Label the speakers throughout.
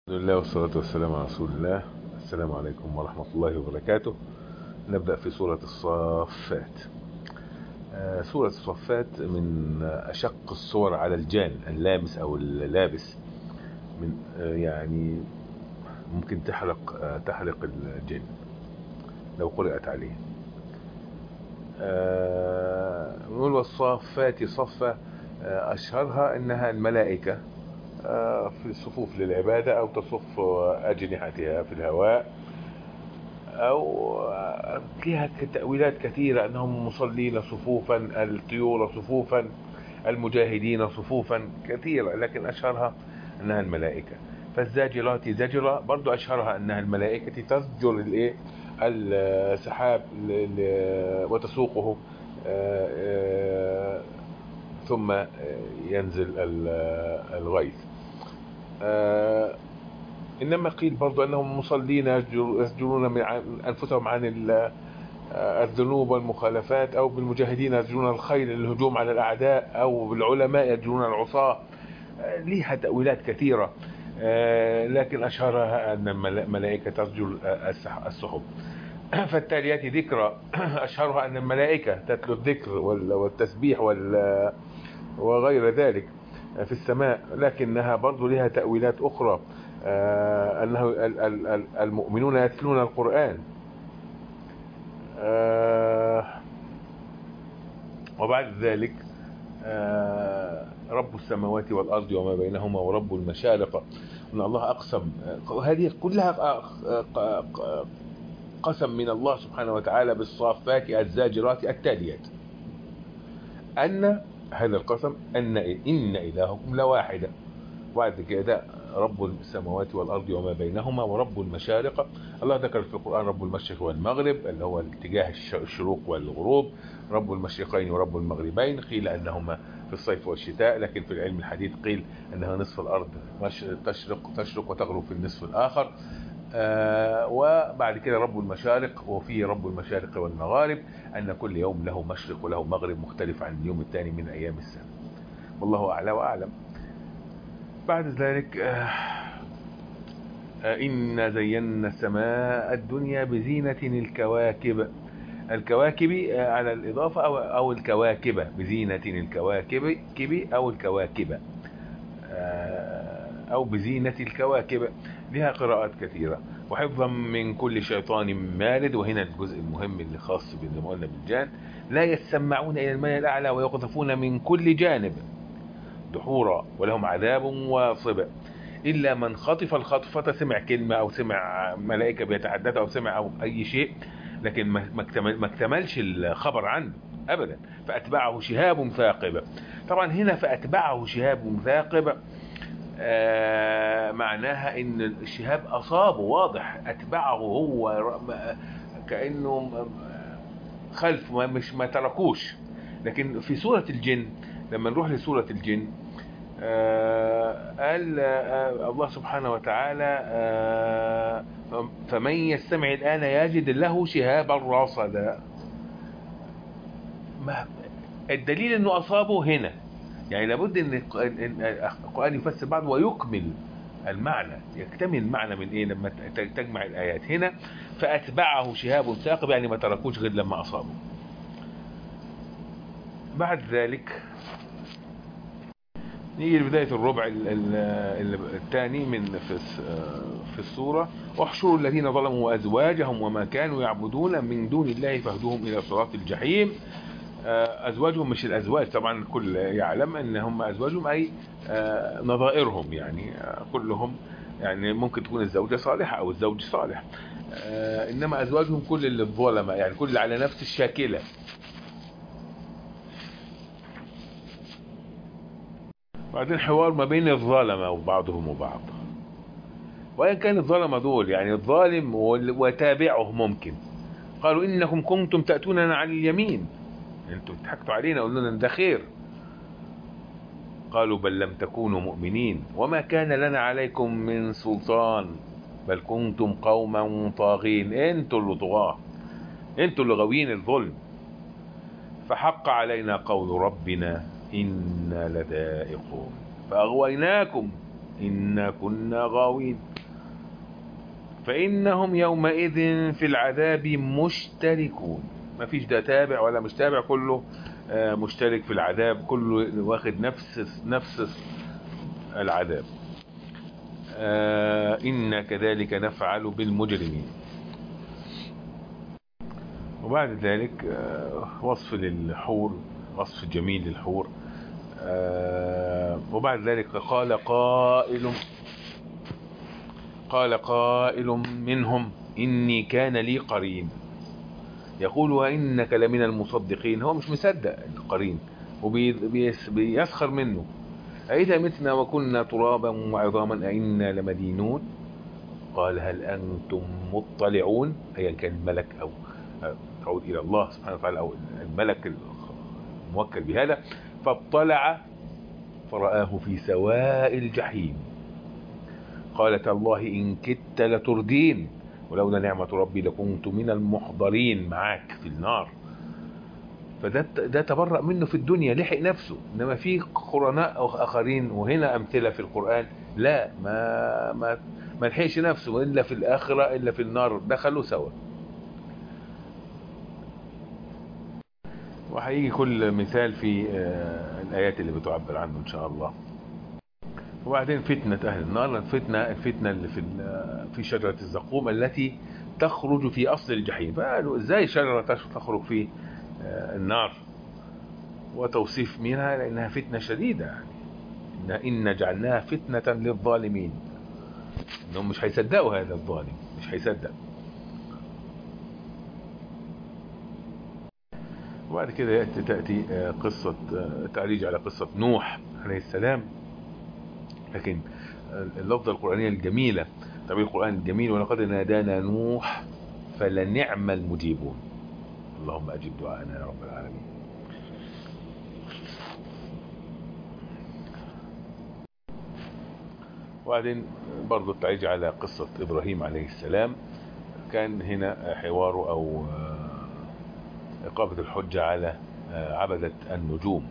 Speaker 1: الحمد لله والصلاة والسلام على رسول الله السلام عليكم ورحمة الله وبركاته نبدأ في سورة الصافات آه، سورة الصافات من أشق الصور على الجان اللامس أو اللابس من آه، يعني ممكن تحرق آه، تحرق الجن لو قرأت عليه آه، نقول والصافات صفة آه، أشهرها أنها الملائكة آه، في الصفوف للعبادة أو تصف أجنحتها في الهواء أو آه، لها تأويلات كثيرة أنهم مصلين صفوفا الطيور صفوفا المجاهدين صفوفا كثيرة لكن أشهرها أنها الملائكة فالزاجرات زجرة برضو أشهرها أنها الملائكة تزجر الإيه السحاب ل- ل- وتسوقه آه، آه، ثم آه، ينزل ال- الغيث آه، إنما قيل برضو أنهم مصلين يسجر- يسجرون من عن- أنفسهم عن ال- آه، الذنوب والمخالفات أو بالمجاهدين يسجرون الخيل للهجوم على الأعداء أو بالعلماء يسجرون العصاة آه، ليها تأويلات كثيرة آه، لكن أشهرها أن الملائكة تسجر آه، السح- السحب فالتاليات ذكرى أشهرها أن الملائكة تتلو الذكر وال- والتسبيح وال وغير ذلك في السماء لكنها برضو لها تأويلات أخرى آه، أنه ال- ال- ال- المؤمنون يتلون القرآن آه، وبعد ذلك آه، رب السماوات والأرض وما بينهما ورب المشارق أن الله أقسم آه، هذه كلها آه، آه، آه، قسم من الله سبحانه وتعالى بالصافات الزاجرات التاليات أن هذا القسم أن إن إلهكم لواحدة وبعد كده رب السماوات والأرض وما بينهما ورب المشارق الله ذكر في القرآن رب المشرق والمغرب اللي هو اتجاه الش- الشروق والغروب رب المشرقين ورب المغربين قيل أنهما في الصيف والشتاء لكن في العلم الحديث قيل أنها نصف الأرض مش- تشرق تشرق وتغرب في النصف الآخر آه وبعد كده رب المشارق وفيه رب المشارق والمغارب أن كل يوم له مشرق وله مغرب مختلف عن اليوم الثاني من أيام السنة والله أعلى وأعلم بعد ذلك آه آه إن زينا السماء الدنيا بزينة الكواكب الكواكب آه على الإضافة أو, أو الكواكب بزينة الكواكب كبي أو الكواكب آه أو بزينة الكواكب لها قراءات كثيرة وحفظا من كل شيطان مارد وهنا الجزء المهم اللي خاص زي ما قلنا بالجان لا يسمعون إلى الماء الأعلى ويقذفون من كل جانب دحورا ولهم عذاب واصب إلا من خطف الخطفة سمع كلمة أو سمع ملائكة بيتحدثوا أو سمع أو أي شيء لكن ما ما اكتمل- ما اكتملش الخبر عنه أبدا فأتبعه شهاب ثاقب طبعا هنا فأتبعه شهاب ثاقب آه، معناها ان الشهاب اصابه واضح اتبعه هو ر- ما- كانه م- خلف ما مش ما تركوش لكن في سورة الجن لما نروح لسورة الجن آه، قال آه، الله سبحانه وتعالى آه، فمن يستمع الآن يجد له شهابا رصدا ما- الدليل انه اصابه هنا يعني لابد ان الق- إن القرآن يفسر بعض ويكمل المعنى يكتمل المعنى من ايه لما ت- تجمع الايات هنا فاتبعه شهاب ثاقب يعني ما تركوش غير لما اصابه بعد ذلك نيجي لبداية الربع ال- ال- ال- الثاني من في الس- في السورة واحشروا الذين ظلموا وأزواجهم وما كانوا يعبدون من دون الله فاهدوهم إلى صراط الجحيم آه، أزواجهم مش الأزواج طبعا الكل يعلم أن هم أزواجهم أي آه، نظائرهم يعني آه، كلهم يعني ممكن تكون الزوجة صالحة أو الزوج صالح آه، إنما أزواجهم كل اللي الظلمة يعني كل اللي على نفس الشاكلة بعدين حوار ما بين الظلمة وبعضهم وبعض وإن كان الظلمة دول يعني الظالم وال- وتابعه ممكن قالوا إنكم كنتم تأتوننا عن اليمين انتوا ضحكتوا علينا قلنا لنا ده خير قالوا بل لم تكونوا مؤمنين وما كان لنا عليكم من سلطان بل كنتم قوما طاغين انتوا اللي طغاه انتوا اللي غاويين الظلم فحق علينا قول ربنا إنا لذائقون فأغويناكم إنا كنا غاوين فإنهم يومئذ في العذاب مشتركون ما فيش ده تابع ولا مش تابع كله مشترك في العذاب كله واخد نفس نفس العذاب إن كذلك نفعل بالمجرمين وبعد ذلك وصف للحور وصف جميل للحور وبعد ذلك قال قائل قال قائل منهم إني كان لي قرين يقول وإنك لمن المصدقين هو مش مصدق القرين وبيسخر منه أئذا متنا وكنا ترابا وعظاما أئنا لمدينون قال هل أنتم مطلعون أيا كان الملك أو تعود إلى الله سبحانه وتعالى أو الملك الموكل بهذا فاطلع فرآه في سواء الجحيم قالت الله إن كدت لتردين ولولا نعمة ربي لكنت من المحضرين معاك في النار فده ده تبرأ منه في الدنيا لحق نفسه انما في قرناء او اخرين وهنا امثله في القران لا ما ما ما لحقش نفسه الا في الاخره الا في النار دخلوا سوا وهيجي كل مثال في الايات اللي بتعبر عنه ان شاء الله وبعدين فتنة أهل النار الفتنة الفتنة اللي في في شجرة الزقوم التي تخرج في أصل الجحيم فقالوا إزاي شجرة تخرج في النار وتوصيف منها لأنها فتنة شديدة يعني إن جعلناها فتنة للظالمين إنهم مش هيصدقوا هذا الظالم مش هيصدق وبعد كده يأتي تأتي قصة تعريج على قصة نوح عليه السلام لكن اللفظة القرآنية الجميلة تعبير القرآن الجميل ولقد نادانا نوح فلنعم المجيبون اللهم أجب دعاءنا يا رب العالمين وبعدين برضو التعريج على قصة إبراهيم عليه السلام كان هنا حواره أو إقامة الحجة على عبدة النجوم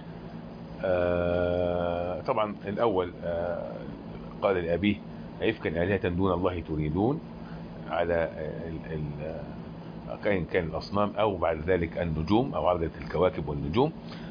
Speaker 1: طبعا الأول قال لأبيه أيفكا آلهة دون الله تريدون على ال كان كان الأصنام أو بعد ذلك النجوم أو عبدة الكواكب والنجوم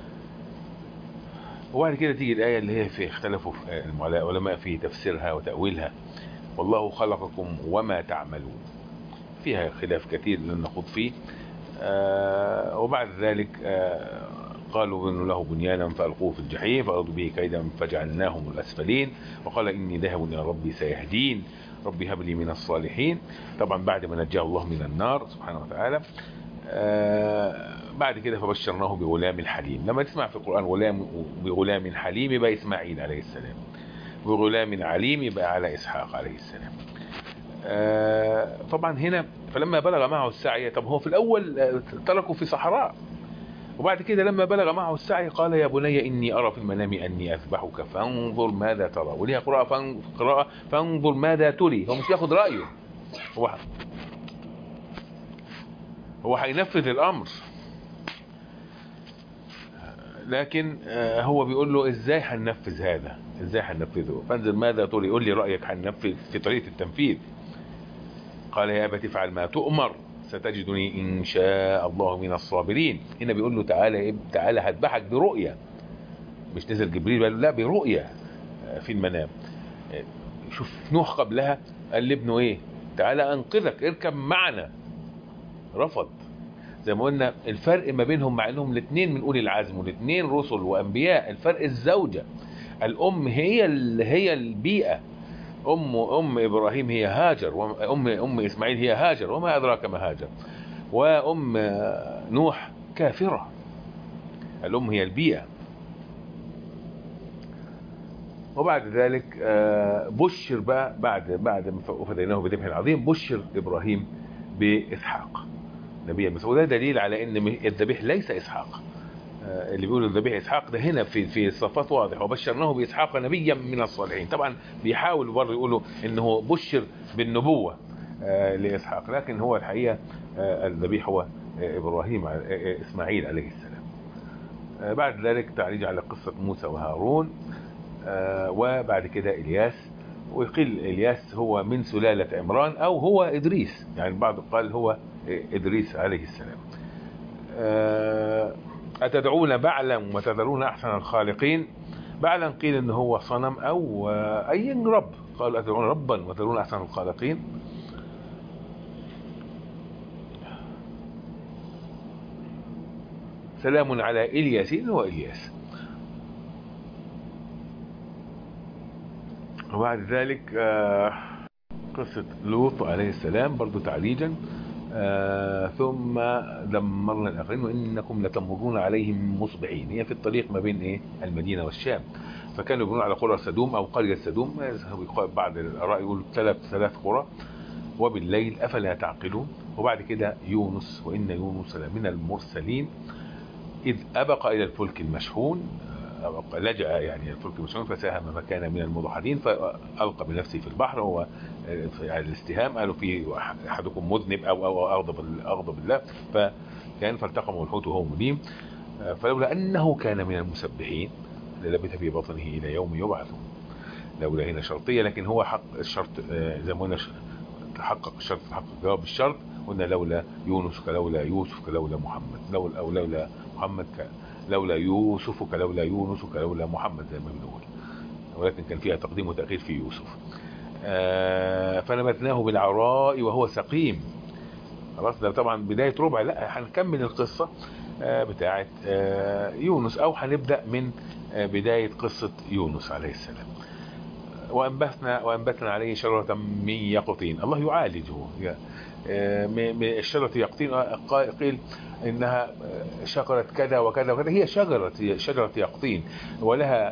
Speaker 1: وبعد كده تيجي الآية اللي هي في اختلفوا في العلماء في تفسيرها وتأويلها والله خلقكم وما تعملون فيها خلاف كثير لن نخوض فيه آه وبعد ذلك آه قالوا بنوا له بنيانا فألقوه في الجحيم فأرضوا به كيدا فجعلناهم الأسفلين وقال إني ذاهب إلى ربي سيهدين ربي هب لي من الصالحين طبعا بعد ما نجاه الله من النار سبحانه وتعالى آه بعد كده فبشرناه بغلام حليم لما تسمع في القرآن غلام بغلام حليم يبقى إسماعيل عليه السلام بغلام عليم يبقى على إسحاق عليه السلام آه طبعا هنا فلما بلغ معه السعي طب هو في الأول تركه في صحراء وبعد كده لما بلغ معه السعي قال يا بني إني أرى في المنام أني أذبحك فانظر ماذا ترى وليها قراءة قراءة فانظر ماذا تري هو مش ياخد رأيه هو هو هينفذ الأمر لكن هو بيقول له ازاي هننفذ هذا ازاي هننفذه فانظر ماذا تري قول لي رأيك هننفذ في طريقة التنفيذ قال يا أبت افعل ما تؤمر ستجدني إن شاء الله من الصابرين هنا بيقول له تعالى تعالى هذبحك برؤية مش نزل جبريل قال له لا برؤية في المنام شوف نوح قبلها قال لابنه ايه تعالى انقذك اركب معنا رفض زي ما قلنا الفرق ما بينهم مع انهم الاثنين من اولي العزم والاثنين رسل وانبياء الفرق الزوجة الام هي هي البيئة ام ام ابراهيم هي هاجر وام ام اسماعيل هي هاجر وما ادراك ما هاجر وام نوح كافرة الام هي البيئة وبعد ذلك بشر بقى بعد بعد ما فديناه بذبح عظيم بشر ابراهيم باسحاق نبيا بس وده دليل على ان الذبيح ليس اسحاق اللي بيقولوا الذبيح اسحاق ده هنا في في الصفات واضح وبشرناه باسحاق نبيا من الصالحين طبعا بيحاولوا برضه يقولوا انه بشر بالنبوه لاسحاق لكن هو الحقيقه الذبيح هو ابراهيم اسماعيل عليه السلام بعد ذلك تعريج على قصه موسى وهارون وبعد كده الياس ويقيل الياس هو من سلالة عمران او هو ادريس يعني البعض قال هو ادريس عليه السلام اتدعون بعلا وتذرون احسن الخالقين بعلا قيل ان هو صنم او اي رب قال اتدعون ربا وتذرون احسن الخالقين سلام على الياسين والياس وبعد ذلك قصة لوط عليه السلام برضو تعريجا ثم دمرنا الآخرين وإنكم لتمرون عليهم مصبحين هي في الطريق ما بين إيه المدينة والشام فكانوا يبنون على قرى سدوم أو قرية سدوم بعض الآراء يقول ثلاث ثلاث قرى وبالليل أفلا تعقلون وبعد كده يونس وإن يونس لمن المرسلين إذ أبق إلى الفلك المشحون لجأ يعني الفلك المشحون فساهم مكان من المضحدين فألقى بنفسه في البحر هو على الاستهام قالوا في أحدكم مذنب أو أو أغضب أغضب الله فكان فالتقمه الحوت وهو مليم فلولا أنه كان من المسبحين للبث في بطنه إلى يوم يبعثون لولا هنا شرطية لكن هو حق الشرط زي ما قلنا تحقق الشرط تحقق جواب الشرط قلنا لولا يونس كلولا يوسف كلولا محمد لولا أو لولا محمد ك... لولا يوسف كلولا يونس كلولا محمد زي ما بنقول ولكن كان فيها تقديم وتأخير في يوسف آه فنبتناه بالعراء وهو سقيم خلاص ده طبعا بداية ربع لا هنكمل القصة آه بتاعة آه يونس او هنبدأ من بداية قصة يونس عليه السلام وأنبتنا, وأنبتنا عليه شجرة من يقطين الله يعالجه الشجرة يقطين قيل إنها شجرة كذا وكذا وكذا هي شجرة شجرة يقطين ولها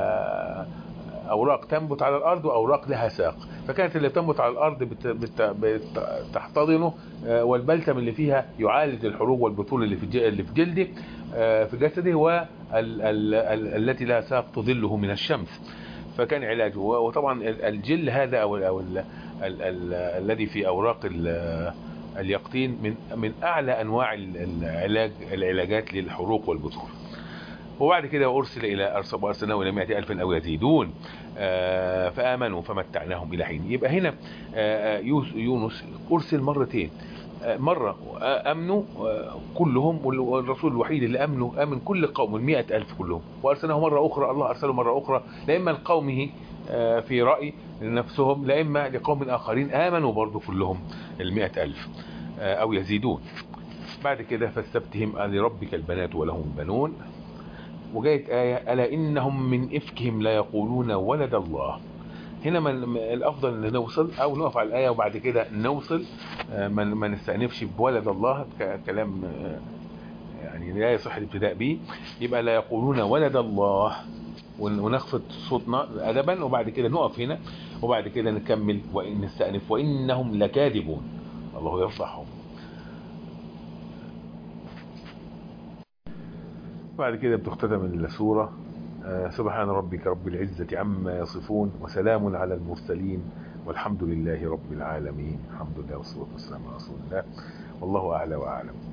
Speaker 1: أوراق تنبت على الأرض وأوراق لها ساق فكانت اللي تنبت على الأرض بتحتضنه والبلتم اللي فيها يعالج الحروق والبطول اللي في اللي في جلده في جسده والتي لها ساق تظله من الشمس فكان علاجه وطبعا الجل هذا او ال او ال ال ال الذي في اوراق اليقطين من من اعلى انواع العلاج العلاجات للحروق والبثور وبعد كده ارسل الى ارسل وارسلناه الى 100000 او يزيدون فامنوا فمتعناهم الى حين يبقى هنا يونس ارسل مرتين مرة أمنوا كلهم والرسول الوحيد اللي أمنوا أمن كل قوم المئة ألف كلهم وأرسله مرة أخرى الله أرسله مرة أخرى لإما لقومه في رأي لنفسهم لإما لقوم آخرين آمنوا برضو كلهم المئة ألف أو يزيدون بعد كده فاستفتهم لربك البنات ولهم البنون وجاءت آية ألا إنهم من إفكهم لا يقولون ولد الله هنا من الافضل ان نوصل او نقف على الايه وبعد كده نوصل ما ما نستأنفش بولد الله كلام يعني لا يصح الابتداء به يبقى لا يقولون ولد الله ونخفض صوتنا ادبا وبعد كده نقف هنا وبعد كده نكمل وان نستأنف وانهم لكاذبون الله يفضحهم بعد كده بتختتم السوره سبحان ربك رب العزة عما يصفون وسلام على المرسلين والحمد لله رب العالمين الحمد لله والصلاة والسلام على رسول الله والله أعلى وأعلم